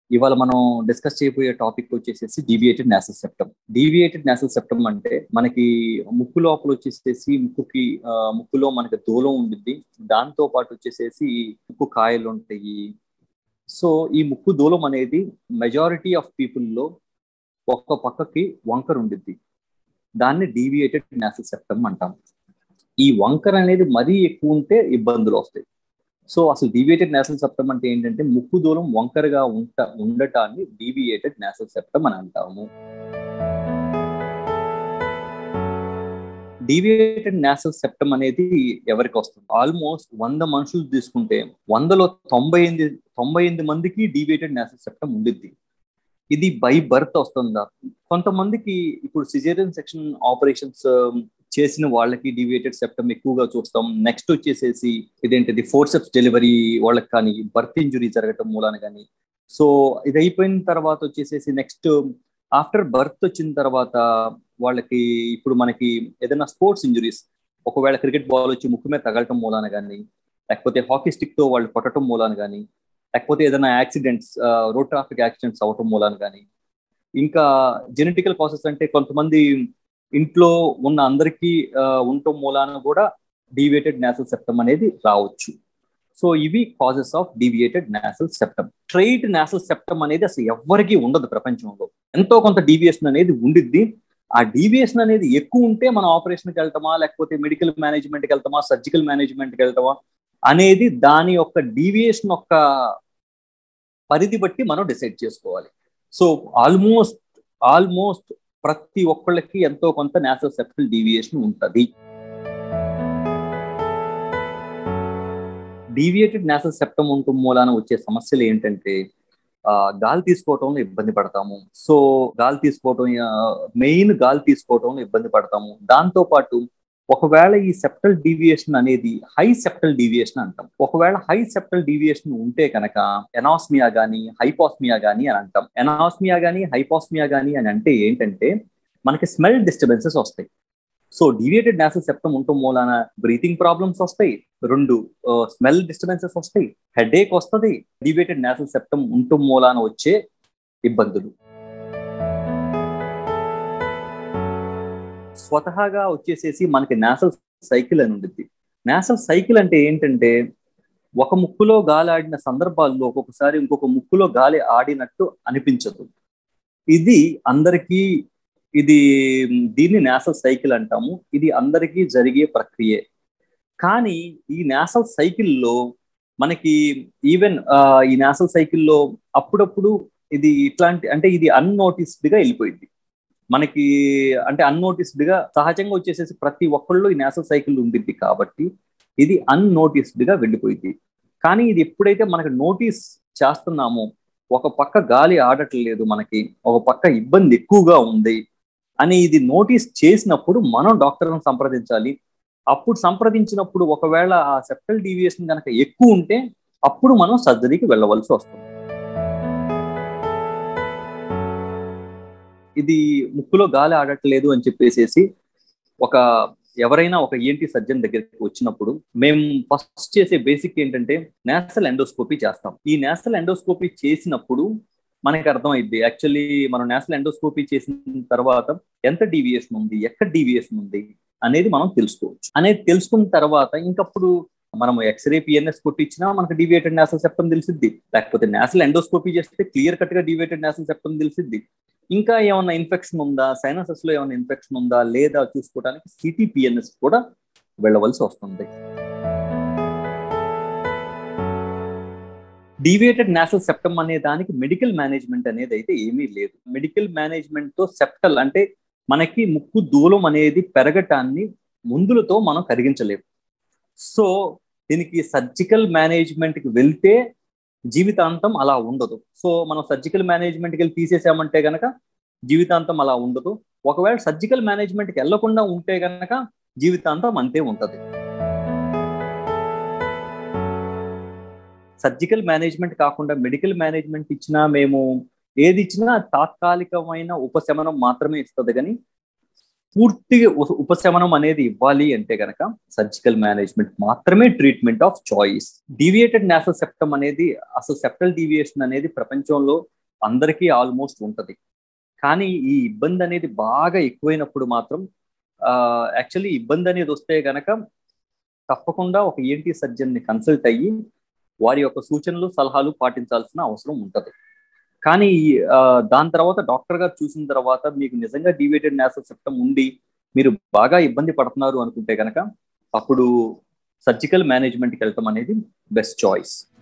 ఇవాళ మనం డిస్కస్ చేయబోయే టాపిక్ వచ్చేసేసి deviated nasal septum deviated nasal septum అంటే మనకి ముక్కు లోపల వచ్చేసేసి ముక్కుకి ముక్కులో మనకి దూలం ఉండిద్ది దాంతో పాటు వచ్చేసేసి ముక్కు కాయలు ఉంటాయి సో ఈ ముక్కు దూలం అనేది మెజారిటీ ఆఫ్ పీపుల్లో ఒక్క పక్కకి వంకర ఉండిద్ది దాన్ని డీవియేటెడ్ నేసల్ సెప్టమ్ అంటాం ఈ వంకర అనేది మరీ ఎక్కువ ఉంటే ఇబ్బందులు వస్తాయి సో అసలు డీవియేటెడ్ నేసల్ సెప్టమ్ అంటే ఏంటంటే ముక్కు దూరం వంకరగా ఉంట ఉండటాన్ని డీవియేటెడ్ నేసల్ సెప్టమ్ అని అంటాము డీవియేటెడ్ నేసల్ సెప్టమ్ అనేది ఎవరికి వస్తుంది ఆల్మోస్ట్ వంద మనుషులు తీసుకుంటే వందలో తొంభై ఎనిమిది తొంభై ఎనిమిది మందికి డీవియేటెడ్ నేసల్ సెప్టమ్ ఉండిద్ది ఇది బై బర్త్ వస్తుందా కొంతమందికి ఇప్పుడు సిజేరియన్ సెక్షన్ ఆపరేషన్స్ చేసిన వాళ్ళకి డివియేటెడ్ సెప్టమ్ ఎక్కువగా చూస్తాం నెక్స్ట్ వచ్చేసేసి ఇదేంటిది ఫోర్సెప్స్ డెలివరీ వాళ్ళకి కానీ బర్త్ ఇంజురీ జరగటం మూలాన కానీ సో ఇది అయిపోయిన తర్వాత వచ్చేసేసి నెక్స్ట్ ఆఫ్టర్ బర్త్ వచ్చిన తర్వాత వాళ్ళకి ఇప్పుడు మనకి ఏదైనా స్పోర్ట్స్ ఇంజురీస్ ఒకవేళ క్రికెట్ బాల్ వచ్చి ముక్కు మీద తగలటం మూలాన కానీ లేకపోతే హాకీ స్టిక్ తో వాళ్ళు కొట్టడం మూలాన కానీ లేకపోతే ఏదైనా యాక్సిడెంట్స్ రోడ్ ట్రాఫిక్ యాక్సిడెంట్స్ అవటం మూలాన కానీ ఇంకా జెనెటికల్ కాసెస్ అంటే కొంతమంది ఇంట్లో ఉన్న అందరికీ ఉండటం మూలాన కూడా డీవియేటెడ్ నేసల్ సెప్టమ్ అనేది రావచ్చు సో ఇవి causes of deviated nasal septum straight nasal septum అనేది అసలు ఎవరికి ఉండదు ప్రపంచంలో ఎంతో కొంత డీవియేషన్ అనేది ఉండిద్ది ఆ డీవియేషన్ అనేది ఎక్కువ ఉంటే మనం ఆపరేషన్కి వెళ్తామా లేకపోతే మెడికల్ మేనేజ్మెంట్కి వెళ్తామా సర్జికల్ మేనేజ్మెంట్కి వెళ్తామా అనేది దాని యొక్క డీవియేషన్ యొక్క పరిధి బట్టి మనం డిసైడ్ చేసుకోవాలి సో ఆల్మోస్ట్ ఆల్మోస్ట్ ప్రతి ఒక్కళ్ళకి ఎంతో కొంత నేసల్ సెప్టల్ డీవియేషన్ ఉంటుంది డీవియేటెడ్ నేసల్ సెప్టమ్ ఉండటం మూలాన వచ్చే సమస్యలు ఏంటంటే గాలి తీసుకోవటంలో ఇబ్బంది పడతాము సో గాలి తీసుకోవటం మెయిన్ గాలి తీసుకోవటంలో ఇబ్బంది పడతాము దాంతో పాటు ఒకవేళ ఈ సెప్టల్ డీవియేషన్ అనేది హై సెప్టల్ డీవియేషన్ అంటాం ఒకవేళ హై సెప్టల్ డీవియేషన్ ఉంటే కనుక ఎనాస్మియా గానీ హైపాస్మియా గానీ అని అంటాం ఎనాస్మియా గానీ హైపాస్మియా గానీ అని అంటే ఏంటంటే మనకి స్మెల్ డిస్టర్బెన్సెస్ వస్తాయి సో డీవియేటెడ్ నేసల్ సెప్టమ్ ఉండటం మూలాన బ్రీతింగ్ ప్రాబ్లమ్స్ వస్తాయి రెండు స్మెల్ డిస్టర్బెన్సెస్ వస్తాయి హెడేక్ వస్తుంది డీవియేటెడ్ నేసల్ సెప్టమ్ ఉండటం మూలాన వచ్చే ఇబ్బందులు స్వతహాగా వచ్చేసేసి మనకి నేసల్ సైకిల్ అని ఉండిద్ది నేసల్ సైకిల్ అంటే ఏంటంటే ఒక ముక్కులో గాలి ఆడిన సందర్భాల్లో ఒక్కొక్కసారి ఇంకొక ముక్కులో గాలి ఆడినట్టు అనిపించదు ఇది అందరికీ ఇది దీన్ని నేసల్ సైకిల్ అంటాము ఇది అందరికీ జరిగే ప్రక్రియే కానీ ఈ నేసల్ సైకిల్లో మనకి ఈవెన్ ఈ నేసల్ సైకిల్లో అప్పుడప్పుడు ఇది ఇట్లాంటి అంటే ఇది అన్నోటిస్డ్గా వెళ్ళిపోయింది మనకి అంటే అన్నోటిస్డ్ గా సహజంగా వచ్చేసేసి ప్రతి ఒక్కళ్ళు ఈ నేసల్ సైకిల్ ఉండిద్ది కాబట్టి ఇది అన్నోటిస్డ్ గా వెళ్ళిపోయింది కానీ ఇది ఎప్పుడైతే మనకి నోటీస్ చేస్తున్నామో ఒక పక్క గాలి ఆడట్లేదు మనకి ఒక పక్క ఇబ్బంది ఎక్కువగా ఉంది అని ఇది నోటీస్ చేసినప్పుడు మనం డాక్టర్ని సంప్రదించాలి అప్పుడు సంప్రదించినప్పుడు ఒకవేళ ఆ సెప్టల్ డీవియేషన్ కనుక ఎక్కువ ఉంటే అప్పుడు మనం సర్జరీకి వెళ్ళవలసి వస్తుంది ఇది ముక్కులో గాలి ఆడట్లేదు అని చెప్పేసేసి ఒక ఎవరైనా ఒక ఏంటి సర్జన్ దగ్గరికి వచ్చినప్పుడు మేము ఫస్ట్ చేసే బేసిక్ ఏంటంటే నేషనల్ ఎండోస్కోపీ చేస్తాం ఈ నేషనల్ ఎండోస్కోపీ చేసినప్పుడు మనకి అర్థమైంది యాక్చువల్లీ మనం నేషనల్ ఎండోస్కోపీ చేసిన తర్వాత ఎంత డీవియేషన్ ఉంది ఎక్కడ డీవియేషన్ ఉంది అనేది మనం తెలుసుకోవచ్చు అనేది తెలుసుకున్న తర్వాత ఇంకప్పుడు మనం ఎక్స్రే పిఎన్ఎస్ కొట్టించినా మనకు డివియేటెడ్ నేషనల్ సెప్టమ్ తెలిసిద్ది లేకపోతే నేషనల్ ఎండోస్కోపీ చేస్తే క్లియర్ కట్ గా డివియేటెడ్ నేషనల్ సెప్టమ్ తెలిసిద్ది ఇంకా ఏమన్నా ఇన్ఫెక్షన్ ఉందా సైనసెస్ లో ఏమైనా ఇన్ఫెక్షన్ ఉందా లేదా చూసుకోవడానికి సిటీ పిఎన్ఎస్ కూడా వెళ్ళవలసి వస్తుంది డీవియేటెడ్ నేషనల్ సెప్టమ్ అనే దానికి మెడికల్ మేనేజ్మెంట్ అనేది అయితే ఏమీ లేదు మెడికల్ మేనేజ్మెంట్ తో సెప్టల్ అంటే మనకి ముక్కు దూలం అనేది పెరగటాన్ని మందులతో మనం కరిగించలేము సో దీనికి సర్జికల్ మేనేజ్మెంట్కి వెళ్తే జీవితాంతం అలా ఉండదు సో మనం సర్జికల్ మేనేజ్మెంట్కి వెళ్ళి తీసేసామంటే గనక జీవితాంతం అలా ఉండదు ఒకవేళ సర్జికల్ మేనేజ్మెంట్కి వెళ్లకుండా ఉంటే గనక జీవితాంతం అంతే ఉంటది సర్జికల్ మేనేజ్మెంట్ కాకుండా మెడికల్ మేనేజ్మెంట్ ఇచ్చినా మేము ఏది ఇచ్చినా తాత్కాలికమైన ఉపశమనం మాత్రమే ఇస్తుంది కానీ పూర్తిగా ఉపశమనం అనేది ఇవ్వాలి అంటే గనక సర్జికల్ మేనేజ్మెంట్ మాత్రమే treatment of choice deviated nasal septum అనేది అసలు సెప్టల్ డీవియేషన్ అనేది ప్రపంచంలో అందరికీ ఆల్మోస్ట్ ఉంటది కానీ ఈ ఇబ్బంది అనేది బాగా ఎక్కువైనప్పుడు మాత్రం యాక్చువల్లీ ఇబ్బంది అనేది వస్తే గనక తప్పకుండా ఒక ఏంటి సర్జన్ ని కన్సల్ట్ అయ్యి వారి యొక్క సూచనలు సలహాలు పాటించాల్సిన అవసరం ఉంటది కానీ దాని తర్వాత డాక్టర్ గారు చూసిన తర్వాత మీకు నిజంగా డివేటెడ్ నేసల్ సెప్టమ్ ఉండి మీరు బాగా ఇబ్బంది పడుతున్నారు అనుకుంటే కనుక అప్పుడు సర్జికల్ మేనేజ్మెంట్కి వెళ్ళటం అనేది బెస్ట్ చాయిస్